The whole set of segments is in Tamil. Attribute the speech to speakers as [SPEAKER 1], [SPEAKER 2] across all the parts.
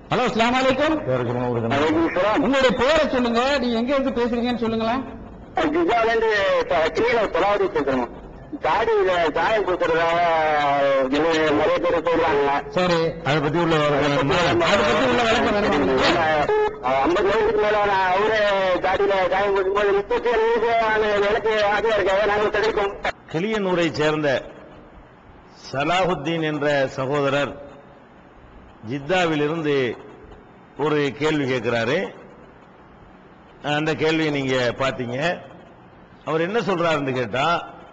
[SPEAKER 1] ஹலோ அஸ்லாம் வலைக்கும்
[SPEAKER 2] வலைக்கும் சலாம்.
[SPEAKER 1] உங்களுடைய பேரை சொல்லுங்க நீங்க எங்க இருந்து பேசுறீங்கன்னு சொல்லுங்களேன்
[SPEAKER 2] ஜிஜாலேருந்து கிளீனர் தொலாவதி பேசுறோம் தாடியில சாயம் பூசுறதால நிறைய பேர் சொல்றாங்க
[SPEAKER 1] சரி
[SPEAKER 3] அதை பத்தி உள்ள விவரம்
[SPEAKER 1] அதை பத்தி உள்ள விளக்கம் வேணுமா
[SPEAKER 2] ஐம்பது வயசுக்கு மேல நான் அவரே தாடியில சாயம் பூசும்போது முப்பத்தி ஏழு வயசு எனக்கு ஆசையா இருக்காங்க நாங்கள் கிடைக்கும்
[SPEAKER 3] கிளியனூரை சேர்ந்த சலாஹுத்தீன் என்ற சகோதரர் ஜித்தாவிலிருந்து ஒரு கேள்வி கேட்கிறாரு அந்த கேள்வியை நீங்க பாத்தீங்க அவர் என்ன சொல்றாருன்னு கேட்டா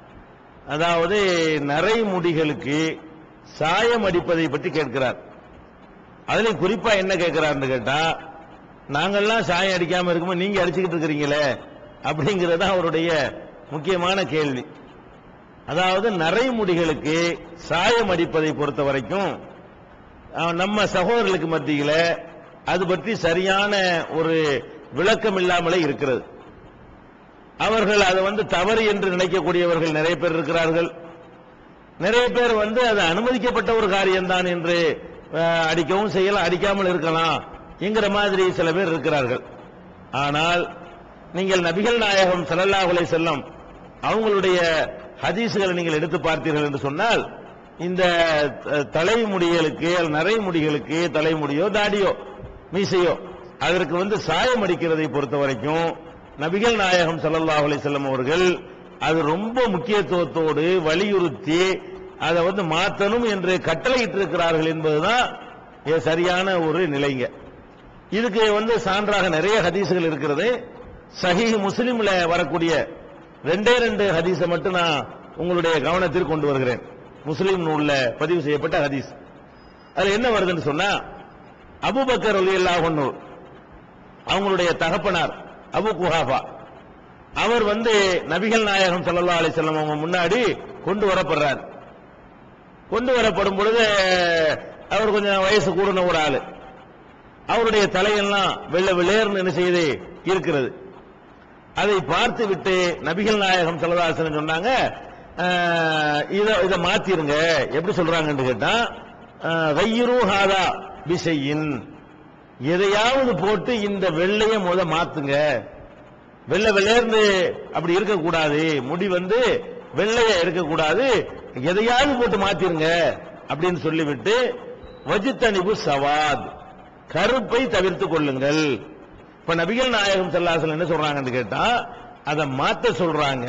[SPEAKER 3] அதாவது நரைமுடிகளுக்கு சாயம் அடிப்பதை பற்றி கேட்கிறார் அதுலயும் குறிப்பா என்ன கேட்கிறாருன்னு கேட்டா நாங்கெல்லாம் சாயம் அடிக்காம இருக்கும்போது நீங்க அடிச்சுக்கிட்டு இருக்கிறீங்களே அப்படிங்கறது அவருடைய முக்கியமான கேள்வி அதாவது நரைமுடிகளுக்கு சாயம் அடிப்பதை பொறுத்த வரைக்கும் அஹ், நம்ம சகோதரர்களுக்கு மத்தியில அது பற்றி சரியான ஒரு விளக்கம் இல்லாமலே இருக்கிறது அவர்கள் அதை வந்து தவறு என்று நினைக்கக்கூடியவர்கள் நிறைய பேர் இருக்கிறார்கள் நிறைய பேர் வந்து அது அனுமதிக்கப்பட்ட ஒரு காரியம்தான் என்று அஹ், அடிக்கவும் செய்யலாம் அடிக்காமல் இருக்கலாம் என்கிற மாதிரி சில பேர் இருக்கிறார்கள் ஆனால் நீங்கள் நபிகள் நாயகம் ஸல்லல்லாஹு அலைஹி செல்லம் அவங்களுடைய ஹதீஸுகளை நீங்கள் எடுத்து பார்த்தீர்கள் என்று சொன்னால் இந்த அஹ், தலைமுடிகளுக்கு அல்லது நரைமுடிகளுக்கு தலைமுடியோ தாடியோ மீசையோ அதற்கு வந்து சாயம் அடிக்கிறதை பொறுத்த வரைக்கும் நபிகள் நாயகம் ஸல்லல்லாஹு அலைஹி செல்லம் அவர்கள் அது ரொம்ப முக்கியத்துவத்தோடு வலியுறுத்தி அதை வந்து மாற்றணும் என்று கட்டளையிட்டிருக்கிறார்கள் என்பதுதான் இது சரியான ஒரு நிலைங்க இதுக்கு வந்து சான்றாக நிறைய ஹதீசுகள் இருக்கிறது சஹீஹ் முஸ்லிம்ல வரக்கூடிய ரெண்டே ரெண்டு ஹதீஸை மட்டும் நான் உங்களுடைய கவனத்திற்கு கொண்டு வருகிறேன் முஸ்லிம் நூல்ல பதிவு செய்யப்பட்ட ஹதீஸ் அதுல என்ன வருதுன்னு சொன்னா அபூபக்கர் ரலியல்லாஹு அன்ஹு அவங்களுடைய தகப்பனார் அபு குஹாஃபா அவர் வந்து நபிகள் நாயகம் ஸல்லல்லாஹு அலைஹி வஸல்லம் அவங்க முன்னாடி கொண்டு வரப்படுறார் கொண்டு வரப்படும் பொழுது அவர் கொஞ்சம் வயசு கூடின ஒரு ஆளு அவருடைய தலையெல்லாம் வெள்ளை வெள்ளேர்னு என்ன செய்து இருக்கிறது அதை பார்த்து விட்டு நபிகள் நாயகம் செல்லதாசன் சொன்னாங்க அஹ், இத இத மாத்திருங்க எப்படி சொல்றாங்கன்னு கேட்டா வையுரு ஹாதா பிசையின் எதையாவது போட்டு இந்த வெள்ளைய முத மாத்துங்க வெள்ளை வெள்ளையர்ந்து அப்படி இருக்கக்கூடாது முடி வந்து வெள்ளைய இருக்கக்கூடாது எதையாவது போட்டு மாத்திருங்க அப்படின்னு சொல்லிவிட்டு வஜித்தனிபு சவாத் கருப்பை தவிர்த்து கொள்ளுங்கள் இப்ப நபிகள் நாயகம் செல்லாசல் என்ன சொல்றாங்கன்னு கேட்டா அதை மாத்த சொல்றாங்க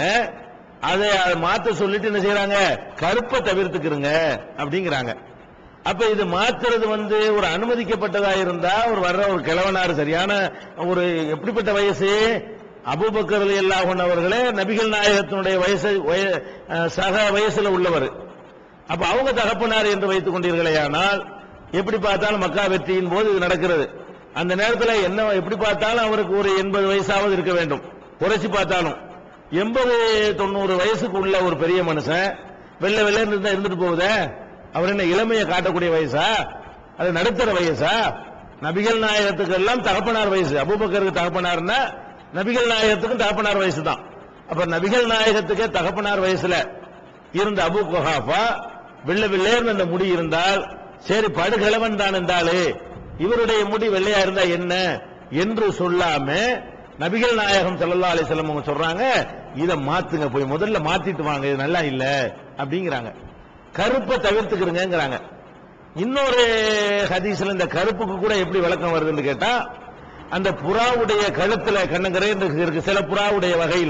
[SPEAKER 3] அதை அதை மாத்த சொல்லிட்டு என்ன செய்யறாங்க கருப்பை தவிர்த்துக்கிறங்க அப்படிங்கிறாங்க அப்ப இது மாத்துறது வந்து ஒரு அனுமதிக்கப்பட்டதா இருந்தா ஒரு வர்ற ஒரு கிழவனார் சரியான ஒரு எப்படிப்பட்ட வயசு அபூபக்கர் அல்லாஹ் அவர்களே நபிகள் நாயகத்தினுடைய வயசு வய- அஹ் சக வயசுல உள்ளவர் அப்ப அவங்க தகப்பனார் என்று வைத்துக் கொண்டீர்களேயானால் எப்படி பார்த்தாலும் மக்கா வெற்றியின் போது இது நடக்கிறது அந்த நேரத்தில் என்ன எப்படி பார்த்தாலும் அவருக்கு ஒரு எண்பது வயசாவது இருக்க வேண்டும் குறைச்சி பார்த்தாலும் எண்பது தொண்ணூறு வயசுக்கு உள்ள ஒரு பெரிய மனுஷன் வெள்ளை வெள்ளை இருந்தா இருந்துட்டு போகுதே அவர் என்ன இளமையை காட்டக்கூடிய வயசா அது நடுத்தர வயசா நபிகள் நாயகத்துக்கு எல்லாம் தகப்பனார் வயசு அபூபக்கருக்கு தகப்பனார்னா நபிகள் நாயகத்துக்கும் தகப்பனார் வயசு தான் அப்ப நபிகள் நாயகத்துக்கே தகப்பனார் வயசுல இருந்த அபு குஹாஃபா வெள்ளை வெள்ளையர்னு அந்த முடி இருந்தால் சரி படுகிழவன் தான் இருந்தாலே இவருடைய முடி வெள்ளையா இருந்தா என்ன என்று சொல்லாம நபிகள் நாயகம் ஸல்லல்லாஹு அலைஹி வஸல்லம் அவங்க சொல்றாங்க இத மாத்துங்க போய் முதல்ல மாத்திட்டு வாங்க இது நல்லா இல்ல அப்படிங்கிறாங்க கருப்பை தவிர்த்துக்கிறங்கிறாங்க இன்னொரு ஹதீஸ்ல இந்த கருப்புக்கு கூட எப்படி விளக்கம் வருதுன்னு கேட்டா அந்த புறாவுடைய கழுத்துல கண்ணங்கரை இருக்கு சில புறாவுடைய வகையில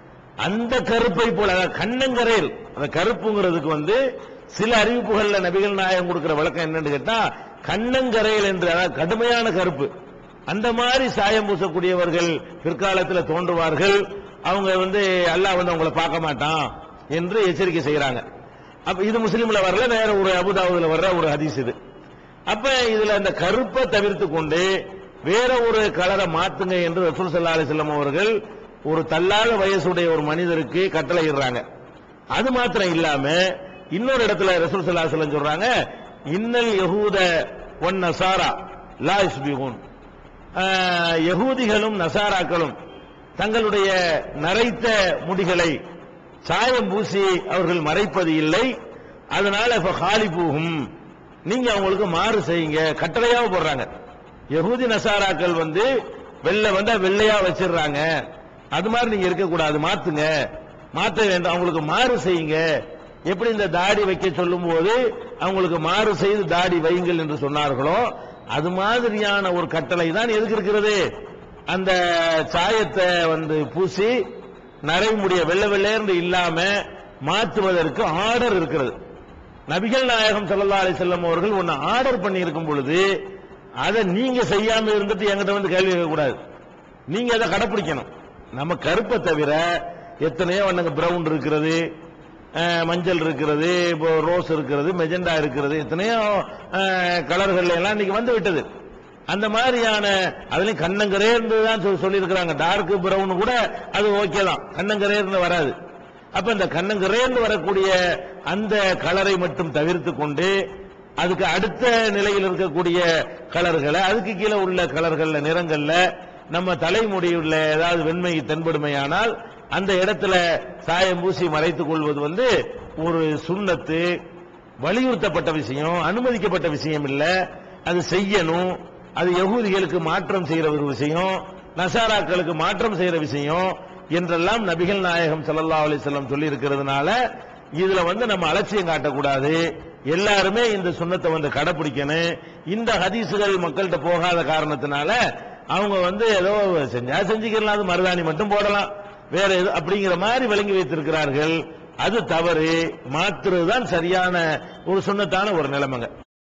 [SPEAKER 3] அந்த கருப்பை போல அதாவது கண்ணங்கரையில் அந்த கருப்புங்கிறதுக்கு வந்து சில அறிவிப்புகள்ல நபிகள் நாயகம் கொடுக்கிற விளக்கம் என்னன்னு கேட்டா கண்ணங்கரையில் என்று அதாவது கடுமையான கருப்பு அந்த மாதிரி சாயம் பூசக்கூடியவர்கள் பிற்காலத்தில் தோன்றுவார்கள் அவங்க வந்து அல்லாஹ் வந்து அவங்கள பார்க்க மாட்டான் என்று எச்சரிக்கை செய்யறாங்க அப்ப இது முஸ்லீம்ல வரல வேற ஒரு அபுதாபுல வர்ற ஒரு ஹதீஸ் இது அப்ப இதுல அந்த கருப்பை தவிர்த்து கொண்டு வேற ஒரு கலரை மாத்துங்க என்று ரசூல் ஸல்லல்லாஹு அலைஹி வஸல்லம் அவர்கள் ஒரு தள்ளாத வயசுடைய ஒரு மனிதருக்கு கட்டளையிடுறாங்க அது மாத்திரம் இல்லாம இன்னொரு இடத்துல ரசூல் ஸல்லல்லாஹு அலைஹி வஸல்லம் சொல்றாங்க இன்னல் யஹூத ஒன் நசாரா லா யுஸ்பிஹூன் ஆஹ், யகூதிகளும் நசாராக்களும் தங்களுடைய நரைத்த முடிகளை சாயம் பூசி அவர்கள் மறைப்பது இல்லை அதனால இப்ப காலி போகும் நீங்க அவங்களுக்கு மாறு செய்யுங்க கட்டளையாக போடுறாங்க யகூதி நசாராக்கள் வந்து வெள்ளை வந்தா வெள்ளையா வச்சிடுறாங்க அது மாதிரி நீங்க இருக்கக்கூடாது மாத்துங்க மாத்த வேண்டும் அவங்களுக்கு மாறு செய்யுங்க எப்படி இந்த தாடி வைக்க சொல்லும்போது அவங்களுக்கு மாறு செய்து தாடி வையுங்கள் என்று சொன்னார்களோ அது மாதிரியான ஒரு கட்டளை தான் எதுக்கு இருக்கிறது அந்த சாயத்தை வந்து பூசி நரைமுடிய வெள்ளை வெள்ளையர்ந்து இல்லாம மாற்றுவதற்கு ஆர்டர் இருக்கிறது நபிகள் நாயகம் ஸல்லல்லாஹு அலைஹி வஸல்லம் அவர்கள் ஒன்னு ஆர்டர் பண்ணி இருக்கும் பொழுது அதை நீங்க செய்யாம இருந்துட்டு என்கிட்ட வந்து கேள்வி கேட்க கூடாது நீங்க அதை கடைப்பிடிக்கணும் நம்ம கருப்பை தவிர எத்தனையோ வண்ணங்க பிரவுன் இருக்கிறது அஹ், மஞ்சள் இருக்கிறது இப்போ ரோஸ் இருக்கிறது மெஜெண்டா இருக்கிறது எத்தனையோ அஹ், கலர்கள் எல்லாம் இன்னைக்கு வந்து விட்டது அந்த மாதிரியான அதுலயும் கண்ணங்கரேர்ந்து தான் சொல்லி சொல்லியிருக்கிறாங்க டார்க் பிரவுன் கூட அது ஓகே தான் கண்ணங்கரேர்ந்து வராது அப்ப இந்த கண்ணங்கரேர்ந்து வரக்கூடிய அந்த கலரை மட்டும் தவிர்த்து கொண்டு அதுக்கு அடுத்த நிலையில் இருக்கக்கூடிய கலர்களை அதுக்கு கீழே உள்ள கலர்கள்ல நிறங்கள்ல நம்ம தலைமுடியுள்ள ஏதாவது வெண்மை தென்படுமையானால் அந்த இடத்துல சாயம் பூசி மறைத்துக் கொள்வது வந்து ஒரு சுண்ணத்து வலியுறுத்தப்பட்ட விஷயம் அனுமதிக்கப்பட்ட விஷயம் இல்ல அது செய்யணும் அது யகூதிகளுக்கு மாற்றம் செய்யற ஒரு விஷயம் நசாராக்களுக்கு மாற்றம் செய்யற விஷயம் என்றெல்லாம் நபிகள் நாயகம் ஸல்லல்லாஹு அலைஹி வஸல்லம் சொல்லி இருக்கிறதுனால இதுல வந்து நம்ம அலட்சியம் காட்டக்கூடாது எல்லாருமே இந்த சுண்ணத்தை வந்து கடைபிடிக்கணும் இந்த ஹதீசுகள் மக்கள்கிட்ட போகாத காரணத்தினால அவங்க வந்து ஏதோ செஞ்சா செஞ்சுக்கலாம் அது மருதாணி மட்டும் போடலாம் வேற எது அப்படிங்கிற மாதிரி விளங்கி வைத்திருக்கிறார்கள் அது தவறு மாற்றுறதுதான் சரியான ஒரு சுண்ணத்தான ஒரு நிலைமைங்க